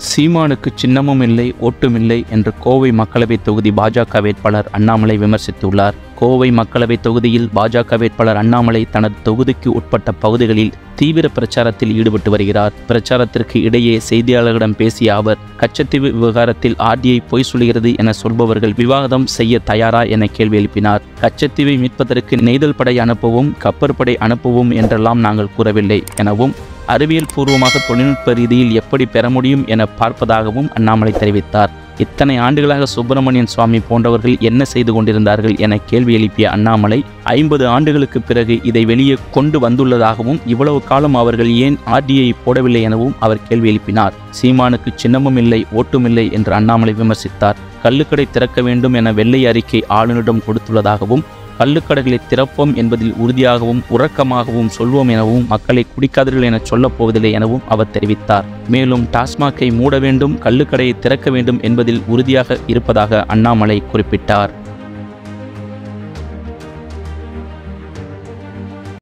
சீமானுக்கு சின்னமும் இல்லை ஓட்டும் இல்லை என்று கோவை மக்களவைத் தொகுதி பாஜக வேட்பாளர் அண்ணாமலை விமர்சித்துள்ளார் கோவை மக்களவைத் தொகுதியில் பாஜக வேட்பாளர் அண்ணாமலை தனது தொகுதிக்கு உட்பட்ட பகுதிகளில் தீவிர பிரச்சாரத்தில் ஈடுபட்டு வருகிறார் பிரச்சாரத்திற்கு இடையே செய்தியாளர்களிடம் பேசிய அவர் கச்சத்தீவு விவகாரத்தில் ஆர்டிஐ பொய் சொல்கிறது என சொல்பவர்கள் விவாதம் செய்ய தயாரா என கேள்வி எழுப்பினார் கச்சத்தீவை மீட்பதற்கு நெய்தல் படை அனுப்பவும் கப்பற்படை அனுப்பவும் என்றெல்லாம் நாங்கள் கூறவில்லை எனவும் அறிவியல் பூர்வமாக தொழில்நுட்ப ரீதியில் எப்படி பெற முடியும் என பார்ப்பதாகவும் அண்ணாமலை தெரிவித்தார் இத்தனை ஆண்டுகளாக சுப்பிரமணியன் சுவாமி போன்றவர்கள் என்ன செய்து கொண்டிருந்தார்கள் என கேள்வி எழுப்பிய அண்ணாமலை ஐம்பது ஆண்டுகளுக்கு பிறகு இதை வெளியே கொண்டு வந்துள்ளதாகவும் இவ்வளவு காலம் அவர்கள் ஏன் ஆர்டிஐ போடவில்லை எனவும் அவர் கேள்வி எழுப்பினார் சீமானுக்கு சின்னமும் இல்லை ஓட்டும் இல்லை என்று அண்ணாமலை விமர்சித்தார் கள்ளுக்கடை திறக்க வேண்டும் என வெள்ளை அறிக்கை ஆளுநரிடம் கொடுத்துள்ளதாகவும் கள்ளுக்கடைகளை திறப்போம் என்பதில் உறுதியாகவும் உறக்கமாகவும் சொல்வோம் எனவும் மக்களை குடிக்காதீர்கள் என சொல்லப் போவதில்லை எனவும் அவர் தெரிவித்தார் மேலும் டாஸ்மாகை மூட வேண்டும் கள்ளுக்கடையை திறக்க வேண்டும் என்பதில் உறுதியாக இருப்பதாக அண்ணாமலை குறிப்பிட்டார்